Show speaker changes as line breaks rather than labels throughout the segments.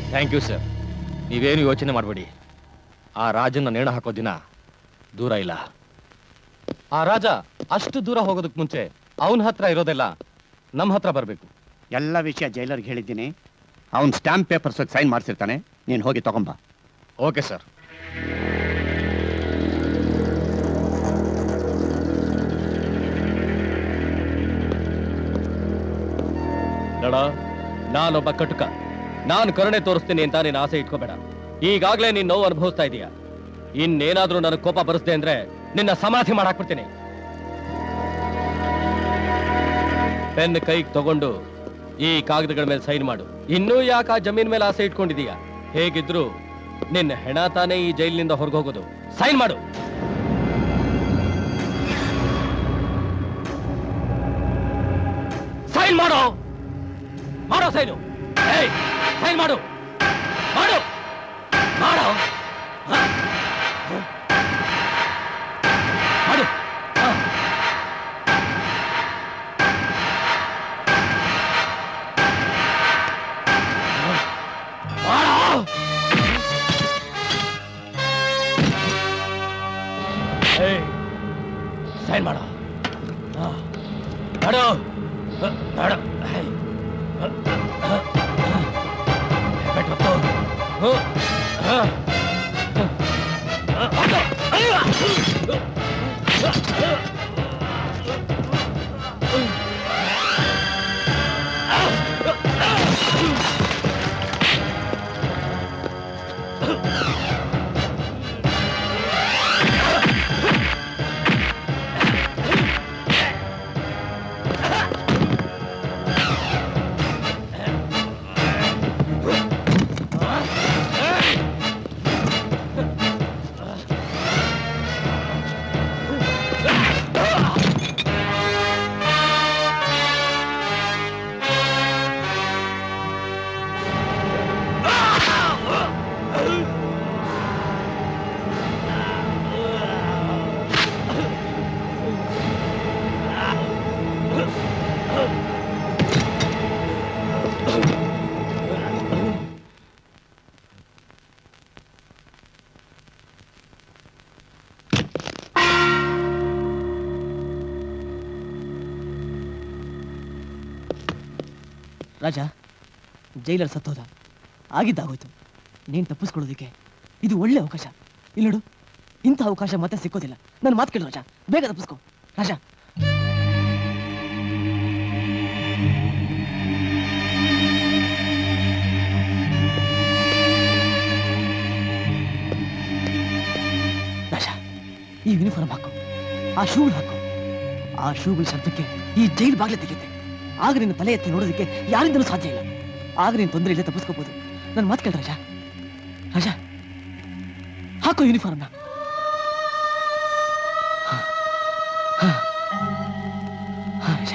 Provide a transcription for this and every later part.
Thank you sir ನೀವೇನು ಯೋಚನೆ ಮಾಡಬೇಡಿ ಆ ರಾಜನ ನೇಣು ಹಾಕೋ ದಿನ ದೂರ ಇಲ್ಲ ಆ ರಾಜ ಅಷ್ಟು ದೂರ ಹೋಗೋದಕ್ಕೆ ಮುಂಚೆ ಅವನ ಹತ್ರ ಇರೋದೆಲ್ಲ ನಮ್ಮ ಹತ್ರ ಬರಬೇಕು
ಎಲ್ಲ ವಿಷಯ ಜೈಲರ್ಗೆ ಹೇಳಿದ್ದೀನಿ ಅವ್ನು ಸ್ಟಾಂಪ್ ಪೇಪರ್ಸ್ ಸೈನ್ ಮಾಡಿಸಿರ್ತಾನೆ ನೀನು ಹೋಗಿ ತಗೊಂಬ
ಓಕೆ ಸರ್ ನಡ ನಾನೊಬ್ಬ ಕಟುಕ ನಾನು ಕರುಣೆ ತೋರಿಸ್ತೀನಿ ಅಂತ ನೀನು ಆಸೆ ಇಟ್ಕೋಬೇಡ ಈಗಾಗಲೇ ನೀನು ನೋವು ಅನುಭವಿಸ್ತಾ ಇದೀಯ ಇನ್ನೇನಾದ್ರೂ ನನಗೆ ಕೋಪ ಬರಿಸ್ದೆ ಅಂದ್ರೆ ನಿನ್ನ ಸಮಾಧಿ ಮಾಡಾಕ್ಬಿಡ್ತೀನಿ ಪೆನ್ ಕೈಗೆ ತಗೊಂಡು ಈ ಕಾಗದಗಳ ಮೇಲೆ ಸೈನ್ ಮಾಡು ಇನ್ನೂ ಯಾಕೆ ಆ ಜಮೀನ್ ಮೇಲೆ ಆಸೆ ಇಟ್ಕೊಂಡಿದೀಯ ಹೇಗಿದ್ರು ನಿನ್ನ ಹೆಣ ತಾನೇ ಈ ಜೈಲಿನಿಂದ ಹೊರಗೋಗೋದು ಸೈನ್ ಮಾಡು ಸೈನ್ ಮಾಡೋ ಮಾಡೋ ಸೈನು ಏಯ್ ಸೈನ್ ಮಾಡು ಮಾಡು ಮಾಡೋ ಹ? ಮಾಡು ಹ. ಮಾಡೋ ಏಯ್ ಸೈನ್ ಮಾಡೋ ಹ. ಮಾಡು ಹ, ಮಾಡು ಏಯ್. ಹ, ಹ, ಹ. ಹೆಬ್ಬೆಟ್ಟು ಹೊತ್ತು. ಹ, ಹ. ಹ, ಹೊತ್ತು. ಅಯ್ಯೋ.
ರಾಜ ಜೈಲರ್ ಸತ್ತೋದ ಆಗಿದ್ದಾಗೋಯ್ತು ನೀನ್ ತಪ್ಪಿಸ್ಕೊಳ್ಳೋದಕ್ಕೆ ಇದು ಒಳ್ಳೆ ಅವಕಾಶ ಇಲ್ಲಿ ನೋಡು ಇಂಥ ಅವಕಾಶ ಮತ್ತೆ ಸಿಕ್ಕೋದಿಲ್ಲ ನನ್ನ ಮಾತು ಕೇಳು ರಾಜ ಬೇಗ ತಪ್ಪಿಸ್ಕೊ ರಾಜ ರಾಜ ಈ ಯೂನಿಫಾರ್ಮ್ ಹಾಕು ಆ ಶೂಗಳು ಹಾಕು ಆ ಶೂಗಳ ಶಬ್ದಕ್ಕೆ ಈ ಜೈಲ್ ಬಾಗ್ಲೆ ತೆಗೆಯುತ್ತೆ ಆಗ ನಿನ್ನ ತಲೆ ಎತ್ತಿ ನೋಡೋದಕ್ಕೆ ಯಾರಿಂದಲೂ ಸಾಧ್ಯ ಇಲ್ಲ ಆಗ ನೀನು ತೊಂದರೆ ಇಲ್ಲ ತಪ್ಪಿಸ್ಕೋಬಹುದು ನನ್ನ ಮಾತು ಕೇಳ ರಾಜ ರಾಜ ಹಾಕೋ ಯೂನಿಫಾರ್ಮ್ನ ಹಾ. ಹಾ. ಹಾ, ರಾಜ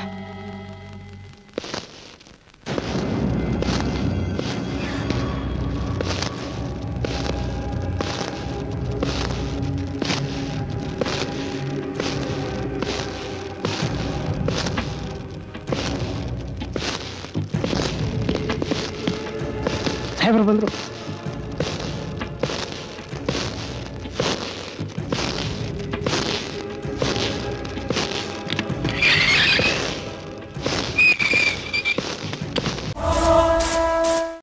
ಸಾಹೇಬರು ಬಂದ್ರು